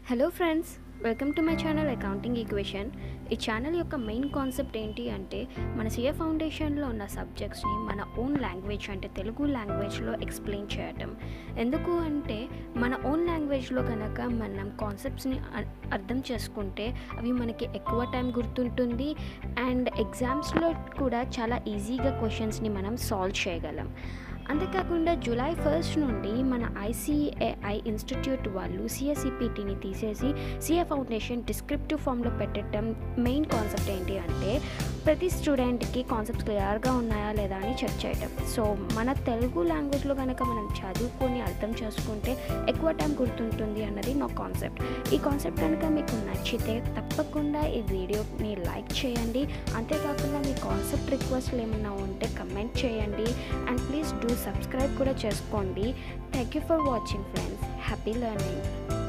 hello friends welcome to my channel accounting equation ఈ channel యొక్క main concept ఏంటి అంటే మన సిఏ ఫౌండేషన్లో ఉన్న సబ్జెక్ట్స్ని మన ఓన్ లాంగ్వేజ్ అంటే తెలుగు లాంగ్వేజ్లో ఎక్స్ప్లెయిన్ చేయటం ఎందుకు అంటే మన ఓన్ లాంగ్వేజ్లో కనుక మనం కాన్సెప్ట్స్ని అ- అర్థం చేసుకుంటే అవి మనకి ఎక్కువ టైం గుర్తుంటుంది అండ్ ఎగ్జామ్స్లో కూడా చాలా ఈజీగా క్వశ్చన్స్ని మనం సాల్వ్ చేయగలం అంతేకాకుండా జూలై ఫస్ట్ నుండి మన ఐసీఏఐ ఇన్స్టిట్యూట్ వాళ్ళు సిఎస్సిపిటిని తీసేసి సిఏ ఫౌండేషన్ డిస్క్రిప్టివ్ ఫామ్లో పెట్టడం మెయిన్ కాన్సెప్ట్ ఏంటి అంటే ప్రతి స్టూడెంట్కి కాన్సెప్ట్స్ క్లియర్గా ఉన్నాయా లేదా అని చెక్ చేయటం సో మన తెలుగు లాంగ్వేజ్లో కనుక మనం చదువుకొని అర్థం చేసుకుంటే ఎక్కువ టైం గుర్తుంటుంది అన్నది నా కాన్సెప్ట్ ఈ కాన్సెప్ట్ కనుక మీకు నచ్చితే తప్పకుండా ఈ వీడియోని లైక్ చేయండి అంతేకాకుండా మీ కాన్సెప్ట్ రిక్వెస్ట్లు ఏమైనా ఉంటే కమెంట్ చేయండి అండ్ ప్లీజ్ డూ సబ్స్క్రైబ్ కూడా చేసుకోండి thank you for watching friends happy learning